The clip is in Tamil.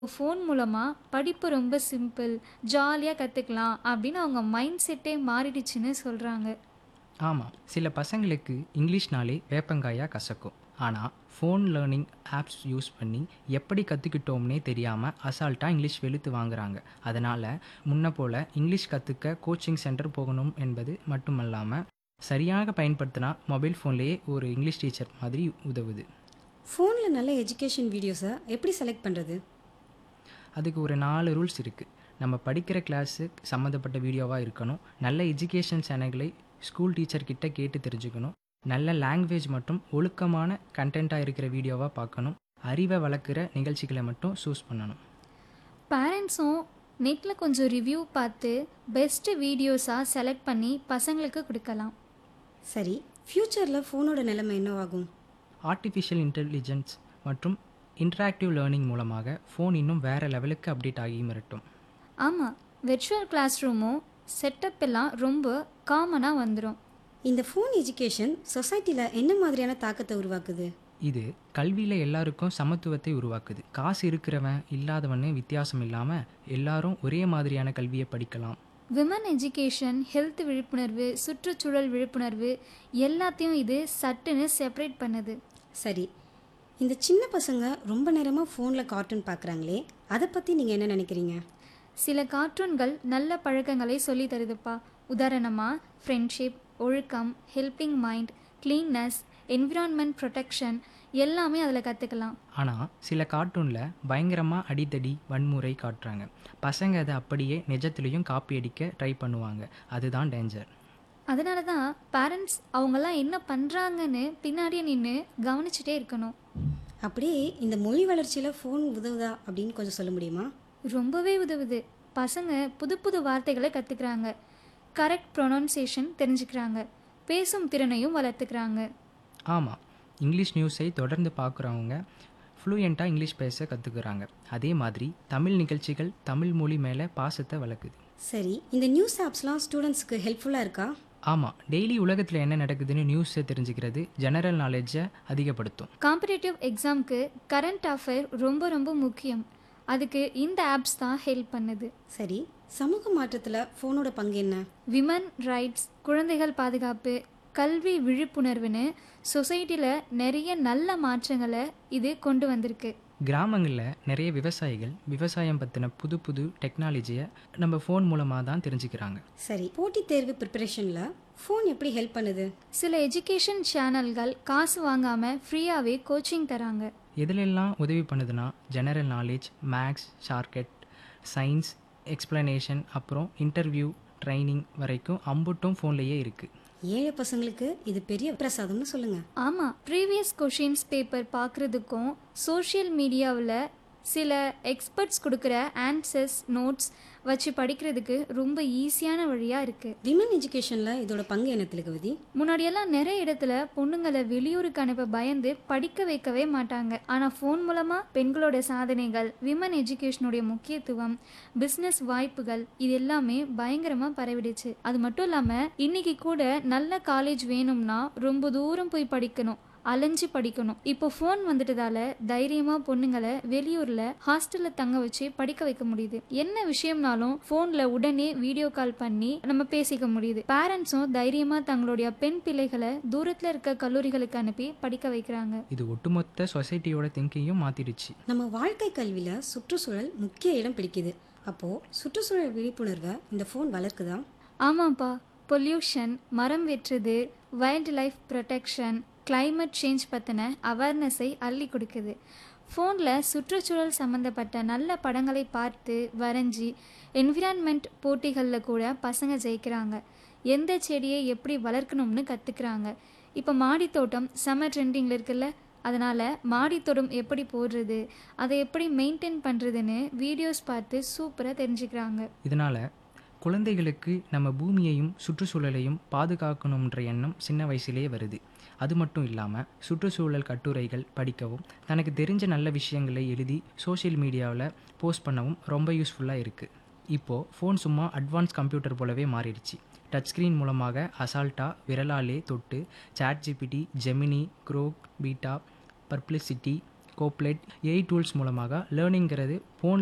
ஃபோன் மூலமா படிப்பு ரொம்ப சிம்பிள், ஜாலியா கத்துக்கலாம் அப்படின்னு அவங்க மைண்ட் செட்டே மாறிடுச்சுன்னு சொல்றாங்க. ஆமா. சில பசங்களுக்கு இங்கிலீஷ்னாலே வேப்பங்காயா கசக்கும். ஆனா, ஃபோன் லேர்னிங் ஆப்ஸ் யூஸ் பண்ணி எப்படி கத்துக்கிட்டோம்னே தெரியாம அசால்ட்டா இங்கிலீஷ் வெளுத்து வாங்குறாங்க. அதனால முன்ன போல இங்கிலீஷ் கத்துக்க கோச்சிங் சென்டர் போகணும் என்பது மட்டுமல்லாம, சரியாக பயன்படுத்தினா மொபைல் ஃபோன்லயே ஒரு இங்கிலீஷ் டீச்சர் மாதிரி உதவுது. ஃபோன்ல நல்ல எஜுகேஷன் வீடியோஸை எப்படி செலக்ட் பண்ணுறது அதுக்கு ஒரு 4 ரூல்ஸ் இருக்கு. நம்ம படிக்கிற கிளாஸுக்கு சம்மந்தப்பட்ட வீடியோவா இருக்கணும். நல்ல எஜுகேஷன் சேனல்களை ஸ்கூல் டீச்சர் கிட்ட கேட்டு தெரிஞ்சுக்கணும். நல்ல லாங்குவேஜ் மற்றும் ஒழுக்கமான கண்டென்ட்டா இருக்கிற வீடியோவா பார்க்கணும். அறிவை வளர்க்குற நிகழ்ச்சிகளை மட்டும் சூஸ் பண்ணணும். பேரண்ட்ஸும் நெட்ல கொஞ்சம் ரிவ்யூ பார்த்து பெஸ்ட் வீடியோஸா செலக்ட் பண்ணி பசங்களுக்கு கொடுக்கலாம். சரி ஃப்யூச்சரில் ஃபோனோட நிலைமை என்னவாகும் ஆர்டிஃபிஷியல் இன்டெலிஜென்ஸ் மற்றும் இன்டராக்டிவ் லேர்னிங் மூலமாக ஃபோன் இன்னும் வேற லெவலுக்கு அப்டேட் ஆகி மிரட்டும். ஆமா, வெர்ச்சுவல் கிளாஸ் ரூமும் செட்டப் எல்லாம் ரொம்ப காமனா வந்துடும். இந்த ஃபோன் எஜுகேஷன் சொசைட்டியில் என்ன மாதிரியான தாக்கத்தை உருவாக்குது இது கல்வியில எல்லாருக்கும் சமத்துவத்தை உருவாக்குது. காசு இருக்கிறவன் இல்லாதவன்னு வித்தியாசம் இல்லாம எல்லாரும் ஒரே மாதிரியான கல்வியை படிக்கலாம். விமன் எஜுகேஷன், ஹெல்த் விழிப்புணர்வு, சுற்றுச்சூழல் விழிப்புணர்வு எல்லாத்தையும் இது சட்டுன்னு செப்பரேட் பண்ணுது. சரி இந்த சின்ன பசங்க ரொம்ப நேரமாக ஃபோனில் கார்ட்டூன் பார்க்குறாங்களே அதை பற்றி நீங்கள் என்ன நினைக்கிறீங்க சில கார்ட்டூன்கள் நல்ல பழக்கங்களை சொல்லி தருதுப்பா. உதாரணமா ஃப்ரெண்ட்ஷிப், ஒழுக்கம், helping mind, cleanness, environment protection எல்லாமே அதில் கற்றுக்கலாம். ஆனா சில கார்ட்டூன்ல பயங்கரமா அடிதடி, வன்முறை காட்டுறாங்க. பசங்க அதை அப்படியே நிஜத்திலையும் காப்பி அடிக்க ட்ரை பண்ணுவாங்க. அதுதான் டேஞ்சர். அதனால தான் பேரண்ட்ஸ் அவங்கெல்லாம் என்ன பண்ணுறாங்கன்னு பின்னாடியே நின்று கவனிச்சுட்டே இருக்கணும். அப்படியே இந்த மொழி வளர்ச்சியில் ஃபோன் உதவுதா அப்படின்னு கொஞ்சம் சொல்ல முடியுமா ரொம்பவே உதவுது. பசங்க புது புது வார்த்தைகளை கற்றுக்குறாங்க. கரெக்ட் ப்ரொனவுன்சியேஷன் தெரிஞ்சுக்கிறாங்க. பேசும் திறனையும் வளர்த்துக்கிறாங்க. ஆமா. இங்கிலீஷ் நியூஸை தொடர்ந்து பார்க்குறவங்க ஃப்ளூயண்ட்டாக இங்கிலீஷ் பேச கற்றுக்குறாங்க. அதே மாதிரி தமிழ் நிகழ்ச்சிகள் தமிழ் மொழி மேலே பாசத்தை வளர்க்குது. சரி இந்த நியூஸ் ஆப்ஸ்லாம் ஸ்டூடெண்ட்ஸ்க்கு ஹெல்ப்ஃபுல்லாக இருக்கா ஆமாம் டெய்லி உலகத்தில் என்ன நடக்குதுன்னு நியூஸை தெரிஞ்சுக்கிறது ஜெனரல் நாலேஜை அதிகப்படுத்தும். காம்படேட்டிவ் எக்ஸாம்க்கு கரண்ட் அஃபேர் ரொம்ப ரொம்ப முக்கியம். அதுக்கு இந்த ஆப்ஸ் தான் ஹெல்ப் பண்ணுது. சரி சமூக மாற்றத்தில் ஃபோனோட பங்கு என்ன விமன் ரைட்ஸ், குழந்தைகள் பாதுகாப்பு, கல்வி விழிப்புணர்வுன்னு சொசைட்டியில் நிறைய நல்ல மாற்றங்களை இது கொண்டு வந்திருக்கு. கிராமங்களில் நிறைய விவசாயிகள் விவசாயம் பற்றின புது புது டெக்னாலஜியை நம்ம ஃபோன் மூலமாக தான் தெரிஞ்சுக்கிறாங்க. சரி போட்டித் தேர்வு ப்ரிப்பரேஷனில் ஃபோன் எப்படி ஹெல்ப் பண்ணுது சில எஜுகேஷன் சேனல்கள் காசு வாங்காமல் ஃப்ரீயாகவே கோச்சிங் தராங்க. எதுலெல்லாம் உதவி பண்ணுதுன்னா general knowledge, maths, shortcut, science, explanation அப்புறம் இன்டர்வியூ, ட்ரைனிங் வரைக்கும் அம்புட்டும் ஃபோன்லேயே இருக்குது. ஏழை பசங்களுக்கு இது பெரிய பிரசாதம்னு சொல்லுங்கள் ஆமாம் ப்ரீவியஸ் கொஷின்ஸ் பேப்பர் பார்க்குறதுக்கும் சோஷியல் மீடியாவில் சில எக்ஸ்பர்ட்ஸ் கொடுக்குற ஆன்சர்ஸ் நோட்ஸ் வச்சு படிக்கிறதுக்கு ரொம்ப ஈஸியான வழியாக இருக்குது. விமன் எஜுகேஷனில் இதோட பங்கு என்ன திலகவதி முன்னாடியெல்லாம் நிறைய இடத்துல பொண்ணுங்களை வெளியூருக்கு அனுப்ப பயந்து படிக்க வைக்கவே மாட்டாங்க. ஆனால் ஃபோன் மூலமாக பெண்களோட சாதனைகள், விமன் எஜுகேஷனுடைய முக்கியத்துவம், பிஸ்னஸ் வாய்ப்புகள் இது எல்லாமே பயங்கரமாக பரவிடுச்சு. அது மட்டும் இல்லாமல் இன்னைக்கு கூட நல்ல காலேஜ் வேணும்னா ரொம்ப தூரம் போய் படிக்கணும் அலைஞ்சு படிக்கணும். இப்போ ஃபோன் வந்துட்டதால தைரியமா பொண்ணுங்களை வெளியூர்ல ஹாஸ்டல்ல தங்க வச்சு படிக்க வைக்க முடியுது. என்ன விஷயம்னாலும் ஃபோன்ல உடனே வீடியோ கால் பண்ணி நம்ம பேசிக்க முடியுது. பேரண்ட்ஸும் தைரியமா தங்களுடைய பெண் பிள்ளைகளை தூரத்துல இருக்க கல்லூரிகளுக்கு அனுப்பி படிக்க வைக்கிறாங்க. இது ஒட்டுமொத்த சொசைட்டியோட திங்கிங்கையும் மாற்றிடுச்சு. நம்ம வாழ்க்கை கல்வியில் சுற்றுச்சூழல் முக்கிய இடம் பிடிக்குது அப்போது சுற்றுச்சூழல் விழிப்புணர்வை இந்த ஃபோன் வளர்க்குதா ஆமாப்பா பொல்யூஷன், மரம் வெட்டுறது, wildlife protection, climate change பற்றின அவேர்னஸை அள்ளி கொடுக்குது. ஃபோனில் சுற்றுச்சூழல் சம்மந்தப்பட்ட நல்ல படங்களை பார்த்து வரைஞ்சி என்விரான்மெண்ட் போட்டிகளில் கூட பசங்க ஜெயிக்கிறாங்க. எந்த செடியை எப்படி வளர்க்கணும்னு கற்றுக்குறாங்க. இப்போ மாடித்தோட்டம் செம ட்ரெண்டிங்கில் இருக்குல்ல அதனால் மாடித்தோட்டம் எப்படி போடுறது அதை எப்படி மெயின்டைன் பண்ணுறதுன்னு வீடியோஸ் பார்த்து சூப்பராக தெரிஞ்சுக்கிறாங்க. இதனால குழந்தைகளுக்கு நம்ம பூமியையும் சுற்றுச்சூழலையும் பாதுகாக்கணுன்ற எண்ணம் சின்ன வயசுலேயே வருது. அது மட்டும் இல்லாமல் சுற்றுச்சூழல் கட்டுரைகள் படிக்கவும் தனக்கு தெரிஞ்ச நல்ல விஷயங்களை எழுதி சோஷியல் மீடியாவில் போஸ்ட் பண்ணவும் ரொம்ப யூஸ்ஃபுல்லாக இருக்குது. இப்போது ஃபோன் சும்மா அட்வான்ஸ் கம்ப்யூட்டர் போலவே மாறிடுச்சு. டச் ஸ்க்ரீன் மூலமாக அசால்ட்டாக விரலாலே தொட்டு ChatGPT, Gemini, Grok, beta, Perplexity Copilot AI tools மூலமாக லேர்னிங்கிறது ஃபோன்